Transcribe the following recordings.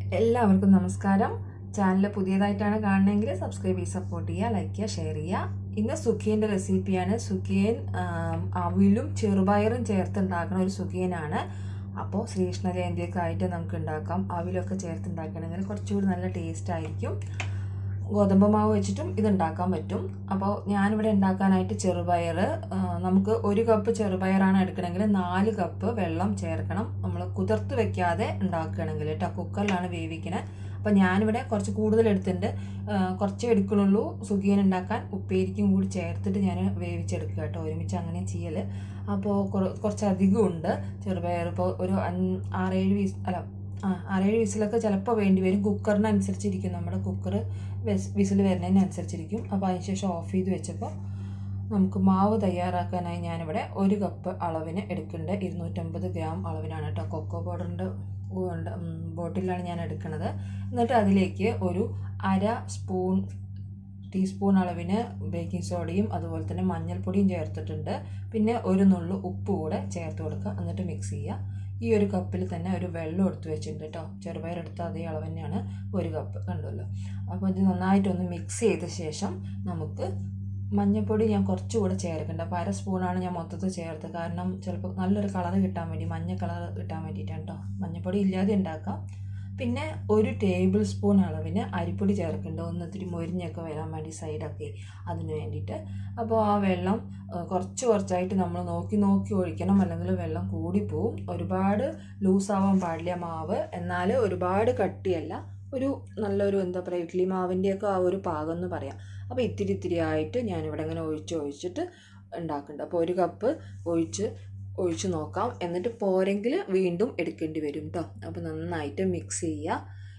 എല്ലാവർക്കും നമസ്കാരം ചാനൽ പുതിയതായിട്ടാണ് കാണണമെങ്കിൽ സബ്സ്ക്രൈബ് ചെയ്ത് സപ്പോർട്ട് ചെയ്യുക ലൈക്ക് ചെയ്യുക ഷെയർ ചെയ്യുക ഇന്ന് സുഖിയൻ്റെ റെസിപ്പിയാണ് സുഖിയൻ ആം, അവിലും ചെറുപയറും ചേർത്ത് ഉണ്ടാക്കുന്ന ഒരു സുഖിയനാണ് അപ്പോൾ ശ്രീകൃഷ്ണ ജയന്തിയൊക്കെ ആയിട്ട് നമുക്ക് ഉണ്ടാക്കാം അവിലൊക്കെ ചേർത്ത് ഉണ്ടാക്കണമെങ്കിൽ കുറച്ചുകൂടി നല്ല ടേസ്റ്റ് ആയിരിക്കും ഗോതമ്പ് മാവ് വെച്ചിട്ടും ഇത് ഉണ്ടാക്കാൻ പറ്റും അപ്പോൾ ഞാനിവിടെ ഉണ്ടാക്കാനായിട്ട് ചെറുപയർ ആ, നമുക്ക് ഒരു കപ്പ് ചെറുപയറാണ് എടുക്കണമെങ്കിൽ നാല് കപ്പ് വെള്ളം ചേർക്കണം നമ്മൾ കുതിർത്ത് വെക്കാതെ ഉണ്ടാക്കുകയാണെങ്കിൽ കേട്ടോ കുക്കറിലാണ് വേവിക്കണേ അപ്പോൾ ഞാനിവിടെ കുറച്ച് കൂടുതൽ എടുത്തിട്ടുണ്ട് ആ, കുറച്ചേ എടുക്കണുള്ളൂ സുഖിയൻ ഉണ്ടാക്കാൻ ഉപ്പേരിക്കും കൂടി ചേർത്തിട്ട് ഞാൻ വേവിച്ചെടുക്കുക കേട്ടോ ഒരുമിച്ച് അങ്ങനെ ചെയ്യൽ അപ്പോൾ കുറച്ചധികം ഉണ്ട് ചെറുപയർ ഇപ്പോൾ ഒരു അഞ്ച് ആറേഴ് വീസ് അല്ല ആ ആറേഴ് വിസിലൊക്കെ ചിലപ്പോൾ വേണ്ടി വരും കുക്കറിനനുസരിച്ചിരിക്കും നമ്മുടെ കുക്കർ വിസിൽ വരുന്നതിനനുസരിച്ചിരിക്കും അപ്പോൾ അതിനുശേഷം ഓഫ് ചെയ്ത് വെച്ചപ്പോൾ നമുക്ക് മാവ് തയ്യാറാക്കാനായി ഞാനിവിടെ ഒരു കപ്പ് അളവിന് എടുക്കുന്നുണ്ട് ഇരുന്നൂറ്റമ്പത് ഗ്രാം അളവിനാണ് കേട്ടോ കൊക്കോ പൗഡറിൻ്റെ ഉണ്ട് ബോട്ടിലാണ് ഞാൻ എടുക്കുന്നത് എന്നിട്ട് അതിലേക്ക് ഒരു അര സ്പൂൺ ടീസ്പൂൺ അളവിന് ബേക്കിംഗ് സോഡയും അതുപോലെ തന്നെ മഞ്ഞൾപ്പൊടിയും ചേർത്തിട്ടുണ്ട് പിന്നെ ഒരു നുള്ളു ഉപ്പ് കൂടെ ചേർത്ത് കൊടുക്കുക എന്നിട്ട് മിക്സ് ചെയ്യുക ഈ ഒരു കപ്പിൽ തന്നെ ഒരു വെള്ളം എടുത്ത് വെച്ചിട്ടുണ്ട് കേട്ടോ ചെറുപയർ എടുത്ത അതേ അളവ് തന്നെയാണ് ഒരു കപ്പ് കണ്ടല്ലോ അപ്പോൾ ഇത് നന്നായിട്ടൊന്ന് മിക്സ് ചെയ്ത ശേഷം നമുക്ക് മഞ്ഞൾപ്പൊടി ഞാൻ കുറച്ചുകൂടെ ചേർക്കുന്നുണ്ട് അപ്പോൾ അര സ്പൂണാണ് ഞാൻ മൊത്തത്തിൽ ചേർത്തത് കാരണം ചിലപ്പോൾ നല്ലൊരു കളർ കിട്ടാൻ വേണ്ടി മഞ്ഞ കളർ കിട്ടാൻ വേണ്ടിയിട്ടാണ് കേട്ടോ മഞ്ഞൾപ്പൊടി ഇല്ലാതെ ഉണ്ടാക്കാം പിന്നെ ഒരു ടേബിൾ സ്പൂൺ അളവിന് അരിപ്പൊടി ചേർക്കുന്നുണ്ട് ഒന്ന് ഇത്തിരി മൊരിഞ്ഞൊക്കെ വരാൻ വേണ്ടി സൈഡൊക്കെ അതിന് വേണ്ടിയിട്ട് അപ്പോൾ ആ വെള്ളം ആ, കുറച്ച് കുറച്ചായിട്ട് നമ്മൾ നോക്കി നോക്കി ഒഴിക്കണം അല്ലെങ്കിൽ വെള്ളം കൂടിപ്പോവും ഒരുപാട് ലൂസാവാൻ പാടില്ല മാവ് എന്നാൽ ഒരുപാട് കട്ടിയല്ല ഒരു നല്ലൊരു എന്താ പറയുക ഇഡ്ഡലി മാവിൻ്റെയൊക്കെ ആ ഒരു പാകം എന്ന് പറയാം അപ്പോൾ ഇത്തിരി ഇത്തിരി ആയിട്ട് ഞാനിവിടെ ഇങ്ങനെ ഒഴിച്ച് ഒഴിച്ചിട്ട് ഉണ്ടാക്കുന്നുണ്ട് അപ്പോൾ ഒരു കപ്പ് ഒഴിച്ച് ഒഴിച്ച് നോക്കാം എന്നിട്ട് പോരെങ്കിൽ വീണ്ടും എടുക്കേണ്ടി വരും കേട്ടോ അപ്പോൾ നന്നായിട്ട് മിക്സ് ചെയ്യുക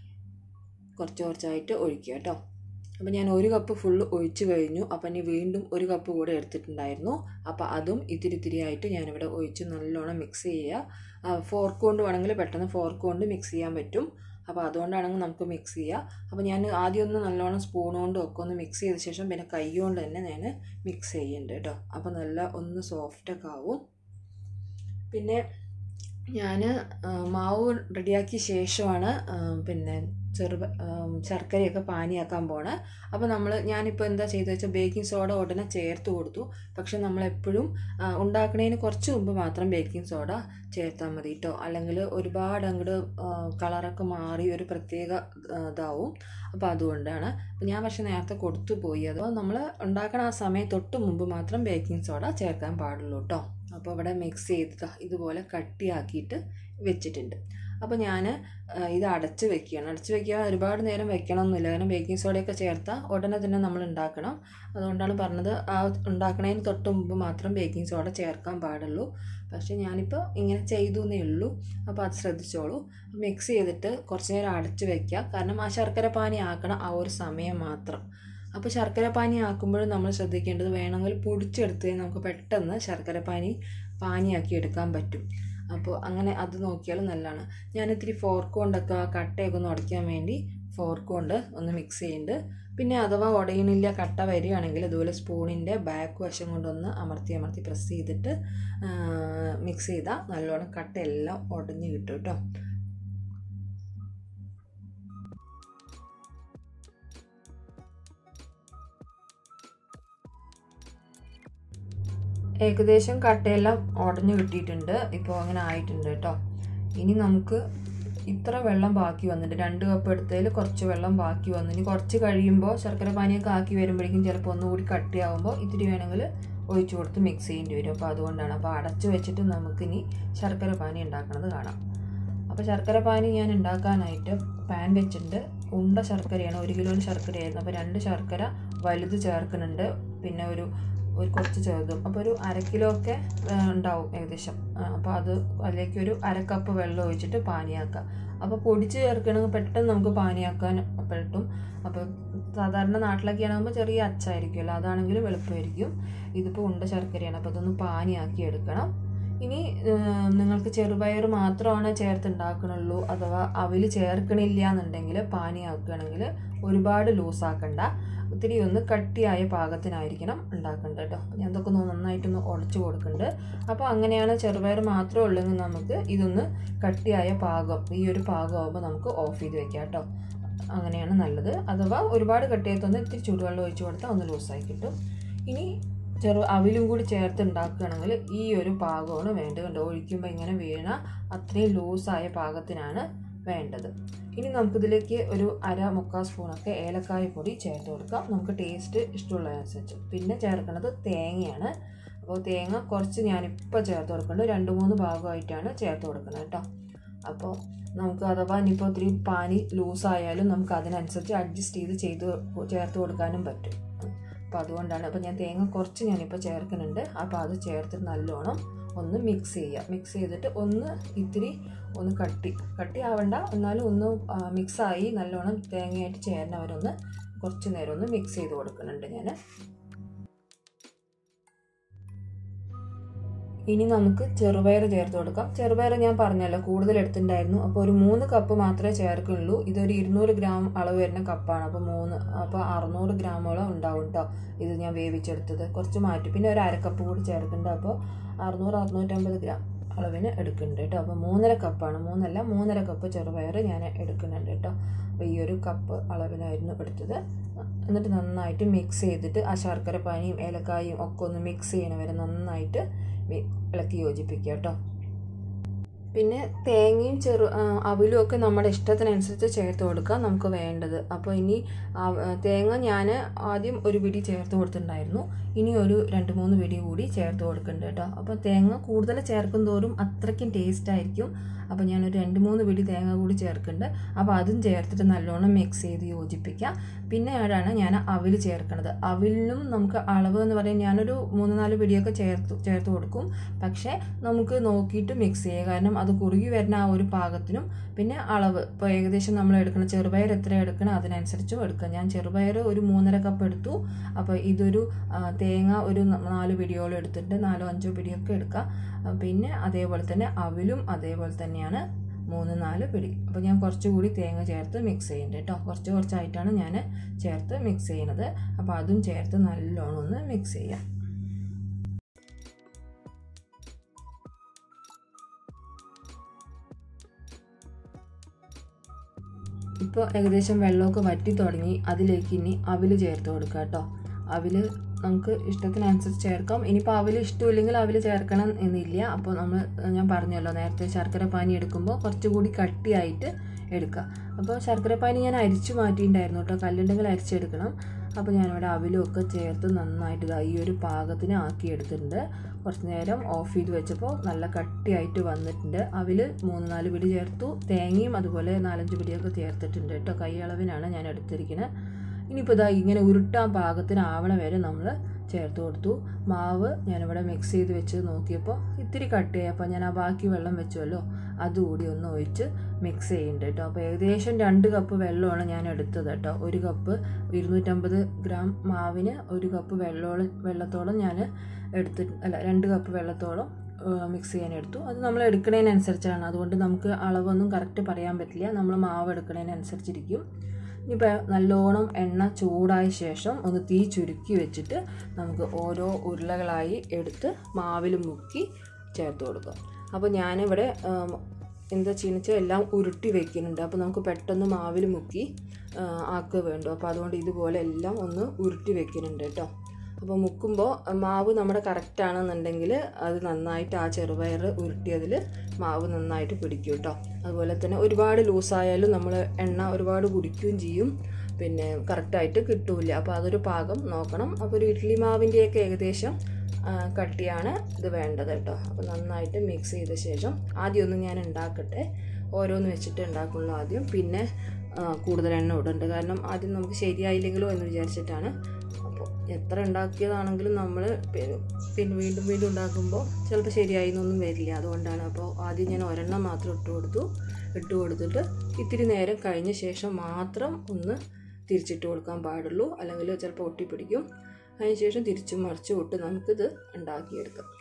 കുറച്ച് കുറച്ചായിട്ട് ഒഴിക്കുക കേട്ടോ അപ്പോൾ ഞാൻ ഒരു കപ്പ് ഫുള്ള് ഒഴിച്ച് കഴിഞ്ഞു അപ്പം ഇനി വീണ്ടും ഒരു കപ്പ് കൂടെ എടുത്തിട്ടുണ്ടായിരുന്നു അപ്പോൾ അതും ഇത്തിരി ഇത്തിരി ആയിട്ട് ഞാനിവിടെ ഒഴിച്ച് നല്ലോണം മിക്സ് ചെയ്യുക ഫോർക്ക് കൊണ്ട് വേണമെങ്കിൽ പെട്ടെന്ന് ഫോർക്ക് കൊണ്ട് മിക്സ് ചെയ്യാൻ പറ്റും അപ്പോൾ അതുകൊണ്ടാണെങ്കിൽ നമുക്ക് മിക്സ് ചെയ്യുക അപ്പോൾ ഞാൻ ആദ്യം ഒന്ന് നല്ലോണം സ്പൂൺ കൊണ്ടും ഒക്കെ ഒന്ന് മിക്സ് ചെയ്ത ശേഷം പിന്നെ കൈ കൊണ്ട് തന്നെ ഞാൻ മിക്സ് ചെയ്യുന്നുണ്ട് കേട്ടോ അപ്പോൾ നല്ല ഒന്ന് സോഫ്റ്റൊക്കെ ആവും പിന്നെ ഞാൻ മാവ് റെഡിയാക്കിയ ശേഷമാണ് ആ, പിന്നെ ചെറു ശർക്കരയൊക്കെ പാനിയാക്കാൻ പോണേ അപ്പോൾ നമ്മൾ ഞാനിപ്പോൾ എന്താ ചെയ്തത് വെച്ചാൽ ബേക്കിംഗ് സോഡ ഉടനെ ചേർത്ത് കൊടുത്തു പക്ഷെ നമ്മളെപ്പോഴും ആ, ഉണ്ടാക്കണതിന് കുറച്ച് മുമ്പ് മാത്രം ബേക്കിംഗ് സോഡ ചേർത്താൽ മതി കേട്ടോ അല്ലെങ്കിൽ ഒരുപാട് അങ്ങോട്ട് കളറൊക്കെ മാറി ഒരു പ്രത്യേക ആ, ഇതാവും അപ്പോൾ അതുകൊണ്ടാണ് അപ്പോൾ ഞാൻ പക്ഷെ നേരത്തെ കൊടുത്തു പോയി അത് നമ്മൾ ഉണ്ടാക്കണ ആ സമയം തൊട്ട് മുമ്പ് മാത്രം ബേക്കിംഗ് സോഡ ചേർക്കാൻ പാടുള്ളൂ കേട്ടോ അപ്പോൾ ഇവിടെ മിക്സ് ചെയ്ത് ഇതുപോലെ കട്ടിയാക്കിയിട്ട് വെച്ചിട്ടുണ്ട് അപ്പോൾ ഞാൻ ഇത് അടച്ച് വെക്കുകയാണ് അടച്ച് വെക്കുക ഒരുപാട് നേരം വെക്കണമെന്നില്ല കാരണം ബേക്കിംഗ് സോഡയൊക്കെ ചേർത്താൽ ഉടനെ തന്നെ നമ്മൾ ഉണ്ടാക്കണം അതുകൊണ്ടാണ് പറഞ്ഞത് ആ ഉണ്ടാക്കണതിന് തൊട്ട് മുമ്പ് മാത്രം ബേക്കിംഗ് സോഡ ചേർക്കാൻ പാടുള്ളൂ പക്ഷേ ഞാനിപ്പോൾ ഇങ്ങനെ ചെയ്തു എന്നേ ഉള്ളൂ അപ്പോൾ അത് ശ്രദ്ധിച്ചോളൂ മിക്സ് ചെയ്തിട്ട് കുറച്ച് നേരം അടച്ച് വെക്കുക കാരണം ആ ശർക്കര പാനി ആക്കണം ആ ഒരു സമയം മാത്രം അപ്പോൾ ശർക്കര പാനി ആക്കുമ്പോഴും നമ്മൾ ശ്രദ്ധിക്കേണ്ടത് വേണമെങ്കിൽ പൊടിച്ചെടുത്ത് കഴിഞ്ഞാൽ നമുക്ക് പെട്ടെന്ന് ശർക്കര പാനി പാനിയാക്കി എടുക്കാൻ പറ്റും അപ്പോൾ അങ്ങനെ അത് നോക്കിയാലും നല്ലതാണ് ഞാൻ ഇത്തിരി ഫോർക്ക് കൊണ്ടൊക്കെ ആ കട്ടയൊക്കെ ഒന്ന് ഉടയ്ക്കാൻ വേണ്ടി ഫോർക്ക് കൊണ്ട് ഒന്ന് മിക്സ് ചെയ്യുന്നുണ്ട് പിന്നെ അഥവാ ഉടയണില്ല കട്ട വരികയാണെങ്കിൽ ഇതുപോലെ സ്പൂണിൻ്റെ ബാക്ക് വശം കൊണ്ടൊന്ന് അമർത്തി അമർത്തി പ്രസ് ചെയ്തിട്ട് മിക്സ് ചെയ്താൽ നല്ലോണം കട്ടയെല്ലാം ഉടഞ്ഞ് കിട്ടും കേട്ടോ ഏകദേശം കട്ടയെല്ലാം ഉടഞ്ഞു കിട്ടിയിട്ടുണ്ട് ഇപ്പോൾ അങ്ങനെ ആയിട്ടുണ്ട് കേട്ടോ ഇനി നമുക്ക് ഇത്ര വെള്ളം ബാക്കി വന്നിട്ട് രണ്ട് കപ്പ് എടുത്തതിൽ കുറച്ച് വെള്ളം ബാക്കി വന്നു ഇനി കുറച്ച് കഴിയുമ്പോൾ ശർക്കര പാനിയൊക്കെ ആക്കി വരുമ്പോഴേക്കും ചിലപ്പോൾ ഒന്നുകൂടി കട്ടിയാവുമ്പോൾ ഇത്തിരി വേണമെങ്കിൽ ഒഴിച്ചു കൊടുത്ത് മിക്സ് ചെയ്യേണ്ടി വരും അപ്പോൾ അതുകൊണ്ടാണ് അപ്പോൾ അടച്ചു വെച്ചിട്ട് നമുക്കിനി ശർക്കര പാനി ഉണ്ടാക്കുന്നത് കാണാം അപ്പോൾ ശർക്കര പാനി ഞാൻ ഉണ്ടാക്കാനായിട്ട് പാൻ വെച്ചിട്ടുണ്ട് ഉണ്ട ശർക്കരയാണ് ഒരു കിലോന് ശർക്കരയായിരുന്നു അപ്പോൾ രണ്ട് ശർക്കര വലുത് ചേർക്കുന്നുണ്ട് പിന്നെ ഒരു ഒരു കുറച്ച് ചെറുതും അപ്പോൾ ഒരു അര കിലോ ഒക്കെ ആ, ഉണ്ടാവും ഏകദേശം ആ, അപ്പോൾ അത് അതിലേക്ക് ഒരു അര കപ്പ് വെള്ളം ഒഴിച്ചിട്ട് പാനിയാക്കുക അപ്പോൾ പൊടിച്ച് ചേർക്കണമെങ്കിൽ പെട്ടെന്ന് നമുക്ക് പാനിയാക്കാൻ പറ്റും അപ്പോൾ സാധാരണ നാട്ടിലൊക്കെ ആകുമ്പോൾ ചെറിയ അച്ചായിരിക്കുമല്ലോ അതാണെങ്കിലും എളുപ്പമായിരിക്കും ഇതിപ്പോൾ ഉണ്ട ശർക്കരയാണ് അപ്പോൾ അതൊന്ന് പാനിയാക്കി എടുക്കണം ഇനി ഏം, നിങ്ങൾക്ക് ചെറുപയർ മാത്രമാണ് ചേർത്ത് ഉണ്ടാക്കണുള്ളൂ അഥവാ അവൽ ചേർക്കണില്ല എന്നുണ്ടെങ്കിൽ പാനി ആക്കുകയാണെങ്കിൽ ഒരുപാട് ലൂസാക്കണ്ട ഒത്തിരി ഒന്ന് കട്ടിയായ പാകത്തിനായിരിക്കണം ഉണ്ടാക്കേണ്ടത് കേട്ടോ അപ്പോൾ ഞാൻ ഇതൊക്കെ ഒന്ന് നന്നായിട്ടൊന്ന് ഉടച്ചു കൊടുക്കുന്നുണ്ട് അപ്പോൾ അങ്ങനെയാണ് ചെറുപയർ മാത്രമേ ഉള്ളെങ്കിൽ നമുക്ക് ഇതൊന്ന് കട്ടിയായ പാകം ഈ ഒരു പാകമാകുമ്പോൾ നമുക്ക് ഓഫ് ചെയ്ത് വെക്കാം കേട്ടോ അങ്ങനെയാണ് നല്ലത് അഥവാ ഒരുപാട് കട്ടിയായിട്ടൊന്ന് ഇത്തിരി ചൂടുവെള്ളം ഒഴിച്ച് കൊടുത്താൽ ഒന്ന് ലൂസായി കിട്ടും ഇനി ചെറു അവിലും കൂടി ചേർത്ത് ഉണ്ടാക്കുകയാണെങ്കിൽ ഈ ഒരു പാകമാണ് വേണ്ടത് കണ്ടോ ഒഴിക്കുമ്പോൾ ഇങ്ങനെ വീണ അത്രയും ലൂസായ പാകത്തിനാണ് വേണ്ടത് ഇനി നമുക്കിതിലേക്ക് ഒരു അര മുക്കാൽ സ്പൂണൊക്കെ ഏലക്കായ പൊടി ചേർത്ത് കൊടുക്കാം നമുക്ക് ടേസ്റ്റ് ഇഷ്ടമുള്ളതനുസരിച്ച് പിന്നെ ചേർക്കുന്നത് തേങ്ങയാണ് അപ്പോൾ തേങ്ങ കുറച്ച് ഞാനിപ്പോൾ ചേർത്ത് കൊടുക്കുന്നുണ്ട് രണ്ട് മൂന്ന് ഭാഗമായിട്ടാണ് ചേർത്ത് കൊടുക്കുന്നത് കേട്ടോ അപ്പോൾ നമുക്ക് അഥവാ ഇനിയിപ്പോൾ ഒത്തിരി പാനി ലൂസായാലും നമുക്ക് അതിനനുസരിച്ച് അഡ്ജസ്റ്റ് ചെയ്ത് ചെയ്ത് ചേർത്ത് കൊടുക്കാനും പറ്റും അപ്പോൾ അതുകൊണ്ടാണ് അപ്പോൾ ഞാൻ തേങ്ങ കുറച്ച് ഞാനിപ്പോൾ ചേർക്കുന്നുണ്ട് അപ്പോൾ അത് ചേർത്തിട്ട് നല്ലോണം ഒന്ന് മിക്സ് ചെയ്യുക മിക്സ് ചെയ്തിട്ട് ഒന്ന് ഇത്തിരി ഒന്ന് കട്ടി കട്ടി ആവണ്ട എന്നാലും ഒന്ന് മിക്സായി നല്ലോണം തേങ്ങയായിട്ട് ചേരണവരൊന്ന് കുറച്ച് നേരം ഒന്ന് മിക്സ് ചെയ്ത് കൊടുക്കുന്നുണ്ട് ഞാൻ ഇനി നമുക്ക് ചെറുപയർ ചേർത്ത് കൊടുക്കാം ചെറുപയർ ഞാൻ പറഞ്ഞല്ലോ കൂടുതൽ എടുത്തിട്ടുണ്ടായിരുന്നു അപ്പോൾ ഒരു മൂന്ന് കപ്പ് മാത്രമേ ചേർക്കുള്ളൂ ഇതൊരു ഇരുന്നൂറ് ഗ്രാം അളവ് വരുന്ന കപ്പാണ് അപ്പോൾ മൂന്ന് അപ്പോൾ അറുന്നൂറ് ഗ്രാമോളം ഉണ്ടാവും കേട്ടോ ഇത് ഞാൻ വേവിച്ചെടുത്തത് കുറച്ച് മാറ്റി പിന്നെ ഒരു അരക്കപ്പ് കൂടി ചേർക്കുന്നുണ്ട് അപ്പോൾ അറുന്നൂറ് അറുന്നൂറ്റമ്പത് ഗ്രാം അളവിന് എടുക്കുന്നുണ്ട് കേട്ടോ അപ്പോൾ മൂന്നര കപ്പാണ് മൂന്നല്ല മൂന്നര കപ്പ് ചെറുപയർ ഞാൻ എടുക്കുന്നുണ്ട് കേട്ടോ അപ്പോൾ ഈ ഒരു കപ്പ് അളവിനായിരുന്നു എടുത്തത് എന്നിട്ട് നന്നായിട്ട് മിക്സ് ചെയ്തിട്ട് ആ ശർക്കര പാനിയും ഏലക്കായും ഒക്കെ ഒന്ന് മിക്സ് ചെയ്യണ വരെ നന്നായിട്ട് മി- ഇളക്കി യോജിപ്പിക്കുക കേട്ടോ പിന്നെ തേങ്ങയും ചെറു ആ, അവിലും ഒക്കെ നമ്മുടെ ഇഷ്ടത്തിനനുസരിച്ച് ചേർത്ത് കൊടുക്കുക നമുക്ക് വേണ്ടത് അപ്പോൾ ഇനി ആ, തേങ്ങ ഞാൻ ആദ്യം ഒരു പിടി ചേർത്ത് കൊടുത്തിട്ടുണ്ടായിരുന്നു ഇനി ഒരു രണ്ട് മൂന്ന് പിടി കൂടി ചേർത്ത് കൊടുക്കുന്നുണ്ട് കേട്ടോ അപ്പോൾ തേങ്ങ കൂടുതൽ ചേർക്കും തോറും അത്രയ്ക്കും ടേസ്റ്റ് ആയിരിക്കും അപ്പോൾ ഞാനൊരു രണ്ട് മൂന്ന് പിടി തേങ്ങ കൂടി ചേർക്കുന്നുണ്ട് അപ്പോൾ അതും ചേർത്തിട്ട് നല്ലോണം മിക്സ് ചെയ്ത് യോജിപ്പിക്കുക പിന്നെ ആടാണ് ഞാൻ അവിൽ ചേർക്കുന്നത് അവിലിനും നമുക്ക് അളവ് എന്ന് പറയുന്നത് ഞാനൊരു മൂന്ന് നാല് പിടിയൊക്കെ ചേർത്ത് ചേർത്ത് കൊടുക്കും പക്ഷേ നമുക്ക് നോക്കിയിട്ട് മിക്സ് ചെയ്യുക കാരണം അത് കുറുകി വരുന്ന ആ ഒരു പാകത്തിനും പിന്നെ അളവ് ഇപ്പോൾ ഏകദേശം നമ്മൾ എടുക്കണം ചെറുപയർ എത്ര എടുക്കണം അതിനനുസരിച്ചും എടുക്കാം ഞാൻ ചെറുപയർ ഒരു മൂന്നര കപ്പ് എടുത്തു അപ്പോൾ ഇതൊരു ആ, തേങ്ങ ഒരു ന- നാല് പിടിയോളം എടുത്തിട്ട് നാലോ അഞ്ചോ പിടിയൊക്കെ എടുക്കാം ആ, പിന്നെ അതേപോലെ തന്നെ അവിലും അതേപോലെ തന്നെയാണ് മൂന്ന് നാല് പിടി അപ്പോൾ ഞാൻ കുറച്ചുകൂടി തേങ്ങ ചേർത്ത് മിക്സ് ചെയ്യുന്നുണ്ട് കേട്ടോ കുറച്ച് കുറച്ചായിട്ടാണ് ഞാൻ ചേർത്ത് മിക്സ് ചെയ്യണത് അപ്പോൾ അതും ചേർത്ത് നല്ലോണം ഒന്ന് മിക്സ് ചെയ്യാം ഇപ്പോൾ ഏകദേശം വെള്ളമൊക്കെ വറ്റി തുടങ്ങി അതിലേക്ക് ഇനി അവിൽ ചേർത്ത് കൊടുക്കുക കേട്ടോ അവിൽ നമുക്ക് ഇഷ്ടത്തിനനുസരിച്ച് ചേർക്കാം ഇനിയിപ്പോൾ അവിൽ ഇഷ്ടമില്ലെങ്കിൽ അവിൽ ചേർക്കണം എന്നില്ല അപ്പോൾ നമ്മൾ ഞാൻ പറഞ്ഞല്ലോ നേരത്തെ ശർക്കര പാനി എടുക്കുമ്പോൾ കുറച്ചുകൂടി കട്ടിയായിട്ട് എടുക്കുക അപ്പോൾ ശർക്കര പാനി ഞാൻ അരിച്ചു മാറ്റിയിട്ടുണ്ടായിരുന്നു കേട്ടോ കല്ലുണ്ടെങ്കിൽ അരിച്ചെടുക്കണം അപ്പോൾ ഞാനിവിടെ അവിലും ഒക്കെ ചേർത്ത് നന്നായിട്ട് ഇതാ ഈ ഒരു പാകത്തിന് ആക്കി എടുത്തിട്ടുണ്ട് കുറച്ച് നേരം ഓഫ് ചെയ്ത് വെച്ചപ്പോൾ നല്ല കട്ടിയായിട്ട് വന്നിട്ടുണ്ട് അവിൽ മൂന്ന് നാല് പിടി ചേർത്തു തേങ്ങയും അതുപോലെ നാലഞ്ച് പിടിയൊക്കെ ചേർത്തിട്ടുണ്ട് കേട്ടോ കൈ അളവിനാണ് ഞാൻ എടുത്തിരിക്കുന്നത് ഇനിയിപ്പോൾ ഇതാ ഇങ്ങനെ ഉരുട്ടാൻ പാകത്തിന് ആവണ വരെ നമ്മൾ ചേർത്ത് കൊടുത്തു മാവ് ഞാനിവിടെ മിക്സ് ചെയ്ത് വെച്ച് നോക്കിയപ്പോൾ ഇത്തിരി കട്ടിയായപ്പോൾ ഞാൻ ആ ബാക്കി വെള്ളം വെച്ചുവല്ലോ അതുകൂടി ഒന്ന് ഒഴിച്ച് മിക്സ് ചെയ്യുന്നുണ്ട് കേട്ടോ അപ്പോൾ ഏകദേശം രണ്ട് കപ്പ് വെള്ളമാണ് ഞാൻ എടുത്തത് കേട്ടോ ഒരു കപ്പ് ഇരുന്നൂറ്റമ്പത് ഗ്രാം മാവിന് ഒരു കപ്പ് വെള്ളോളം വെള്ളത്തോളം ഞാൻ എടുത്ത് അല്ല രണ്ട് കപ്പ് വെള്ളത്തോളം മിക്സ് ചെയ്യാൻ എടുത്തു അത് നമ്മൾ എടുക്കുന്നതിനനുസരിച്ചാണ് അതുകൊണ്ട് നമുക്ക് അളവൊന്നും കറക്റ്റ് പറയാൻ പറ്റില്ല നമ്മൾ മാവ് എടുക്കുന്നതിനനുസരിച്ചിരിക്കും ഇനിയിപ്പോൾ നല്ലോണം എണ്ണ ചൂടായ ശേഷം ഒന്ന് തീ ചുരുക്കി വെച്ചിട്ട് നമുക്ക് ഓരോ ഉരുളകളായി എടുത്ത് മാവിൽ മുക്കി ചേർത്ത് കൊടുക്കാം അപ്പോൾ ഞാനിവിടെ ഉം, എന്താ ചെയ്യുന്നത് എല്ലാം ഉരുട്ടി വെക്കുന്നുണ്ട് അപ്പോൾ നമുക്ക് പെട്ടെന്ന് മാവിൽ മുക്കി ആ, ആക്കുക വേണ്ടു അപ്പോൾ അതുകൊണ്ട് ഇതുപോലെ എല്ലാം ഒന്ന് ഉരുട്ടി വെക്കുന്നുണ്ട് കേട്ടോ അപ്പോൾ മുക്കുമ്പോൾ മാവ് നമ്മുടെ കറക്റ്റ് ആണെന്നുണ്ടെങ്കിൽ അത് നന്നായിട്ട് ആ ചെറുപയർ ഉരുട്ടിയതിൽ മാവ് നന്നായിട്ട് പിടിക്കും കേട്ടോ അതുപോലെ തന്നെ ഒരുപാട് ലൂസായാലും നമ്മൾ എണ്ണ ഒരുപാട് കുടിക്കുകയും ചെയ്യും പിന്നെ കറക്റ്റായിട്ട് കിട്ടൂല അപ്പോൾ അതൊരു പാകം നോക്കണം അപ്പോൾ ഒരു ഇഡ്ഡലി മാവിൻ്റെയൊക്കെ ഏകദേശം ആ, കട്ടിയാണ് ഇത് വേണ്ടത് കേട്ടോ അപ്പോൾ നന്നായിട്ട് മിക്സ് ചെയ്ത ശേഷം ആദ്യം ഒന്ന് ഞാൻ ഉണ്ടാക്കട്ടെ ഓരോന്ന് വെച്ചിട്ട് ഉണ്ടാക്കുള്ളൂ ആദ്യം പിന്നെ ആ, കൂടുതൽ എണ്ണ ഇടുന്നുണ്ട് കാരണം ആദ്യം നമുക്ക് ശരിയായില്ലെങ്കിലോ എന്ന് വിചാരിച്ചിട്ടാണ് അപ്പോൾ എത്ര ഉണ്ടാക്കിയതാണെങ്കിലും നമ്മൾ പിന്നെ വീണ്ടും വീണ്ടും ഉണ്ടാക്കുമ്പോൾ ചിലപ്പോൾ ശരിയായി എന്നൊന്നും വരില്ല അതുകൊണ്ടാണ് അപ്പോൾ ആദ്യം ഞാൻ ഒരെണ്ണം മാത്രം ഇട്ട് കൊടുത്തു ഇട്ട് കൊടുത്തിട്ട് ഇത്തിരി നേരം കഴിഞ്ഞ ശേഷം മാത്രം ഒന്ന് തിരിച്ചിട്ട് കൊടുക്കാൻ പാടുള്ളൂ അല്ലെങ്കിൽ ചിലപ്പോൾ ഒട്ടിപ്പിടിക്കും അതിന് ശേഷം തിരിച്ചും മറിച്ചും ഇട്ട് നമുക്കിത് ഉണ്ടാക്കിയെടുക്കാം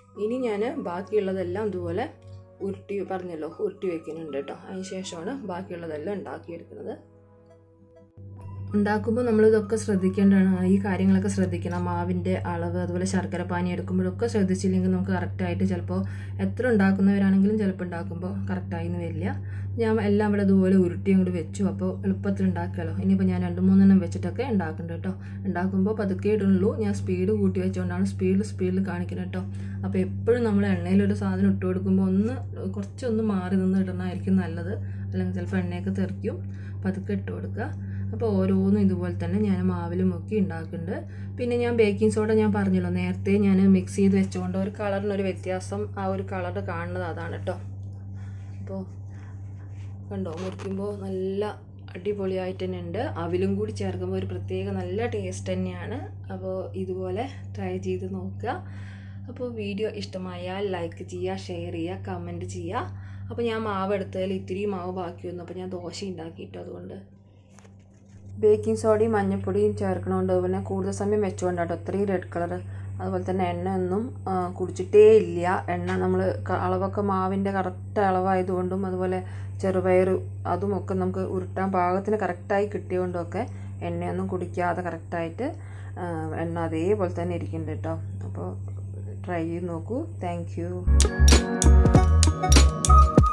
ഇനി ഞാൻ ബാക്കിയുള്ളതെല്ലാം ഇതുപോലെ ഉരുട്ടി പറഞ്ഞല്ലോ ഉരുട്ടി വെക്കുന്നുണ്ട് കേട്ടോ അതിന് ശേഷമാണ് ബാക്കിയുള്ളതെല്ലാം ഉണ്ടാക്കിയെടുക്കുന്നത് ഉണ്ടാക്കുമ്പോൾ നമ്മൾ ഇതൊക്കെ ശ്രദ്ധിക്കേണ്ടതാണ് ഈ കാര്യങ്ങളൊക്കെ ശ്രദ്ധിക്കണം മാവിൻ്റെ അളവ് അതുപോലെ ശർക്കര പാനി എടുക്കുമ്പോഴൊക്കെ ശ്രദ്ധിച്ചില്ലെങ്കിൽ നമുക്ക് കറക്റ്റായിട്ട് ചിലപ്പോൾ എത്ര ഉണ്ടാക്കുന്നവരാണെങ്കിലും ചിലപ്പോൾ ഉണ്ടാക്കുമ്പോൾ കറക്റ്റായിന്ന് വരില്ല ഞാൻ എല്ലാം ഇവിടെ ഇതുപോലെ ഉരുട്ടി അങ്ങോട്ട് വെച്ചു അപ്പോൾ എളുപ്പത്തിൽ ഉണ്ടാക്കാമല്ലോ ഇനിയിപ്പോൾ ഞാൻ രണ്ട് മൂന്നെണ്ണം വെച്ചിട്ടൊക്കെ ഉണ്ടാക്കുന്നുണ്ട് കേട്ടോ ഉണ്ടാക്കുമ്പോൾ പതുക്കെ ഇടുള്ളൂ ഞാൻ സ്പീഡ് കൂട്ടി വെച്ചുകൊണ്ടാണ് സ്പീഡിൽ സ്പീഡിൽ കാണിക്കുന്നത് കേട്ടോ അപ്പോൾ എപ്പോഴും നമ്മൾ എണ്ണയിലൊരു സാധനം ഇട്ട് കൊടുക്കുമ്പോൾ ഒന്ന് കുറച്ചൊന്ന് മാറി നിന്ന് ഇടണമായിരിക്കും നല്ലത് അല്ലെങ്കിൽ ചിലപ്പോൾ എണ്ണയൊക്കെ തെറിക്കും പതുക്കെ ഇട്ട് കൊടുക്കുക അപ്പോൾ ഓരോന്നും ഇതുപോലെ തന്നെ ഞാൻ മാവിൽ മുക്കി ഉണ്ടാക്കുന്നുണ്ട് പിന്നെ ഞാൻ ബേക്കിംഗ് സോഡ ഞാൻ പറഞ്ഞല്ലോ നേരത്തെ ഞാൻ മിക്സ് ചെയ്ത് വെച്ചുകൊണ്ട് ഒരു കളറിനൊരു വ്യത്യാസം ആ ഒരു കളർ കാണുന്നത് അതാണ് കേട്ടോ അപ്പോൾ കണ്ടോ മുറിക്കുമ്പോൾ നല്ല അടിപൊളിയായിട്ട് തന്നെ ഉണ്ട് അവിലും കൂടി ചേർക്കുമ്പോൾ ഒരു പ്രത്യേക നല്ല ടേസ്റ്റ് തന്നെയാണ് അപ്പോൾ ഇതുപോലെ ട്രൈ ചെയ്ത് നോക്കുക അപ്പോൾ വീഡിയോ ഇഷ്ടമായാൽ ലൈക്ക് ചെയ്യുക ഷെയർ ചെയ്യുക കമൻറ്റ് ചെയ്യുക അപ്പോൾ ഞാൻ മാവ് എടുത്തതിൽ ഇത്തിരി മാവ് ബാക്കി വന്നു അപ്പോൾ ഞാൻ ദോശ ഉണ്ടാക്കിയിട്ടു അതുകൊണ്ട് ബേക്കിംഗ് സോഡയും മഞ്ഞൾപ്പൊടിയും ചേർക്കണോണ്ട് പിന്നെ കൂടുതൽ സമയം വെച്ചുകൊണ്ടാട്ടോ അത്രയും റെഡ് കളർ അതുപോലെ തന്നെ എണ്ണ ഒന്നും കുടിച്ചിട്ടേ ഇല്ല എണ്ണ നമ്മൾ അളവൊക്കെ മാവിൻ്റെ കറക്റ്റ് അളവായതുകൊണ്ടും അതുപോലെ ചെറുപയർ അതുമൊക്കെ നമുക്ക് ഉരുട്ടാൻ പാകത്തിന് കറക്റ്റായി കിട്ടിയതുകൊണ്ടൊക്കെ എണ്ണയൊന്നും കുടിക്കാതെ കറക്റ്റായിട്ട് എണ്ണ അതേപോലെ തന്നെ ഇരിക്കുന്നുണ്ട് കേട്ടോ അപ്പോൾ ട്രൈ ചെയ്ത് നോക്കൂ താങ്ക്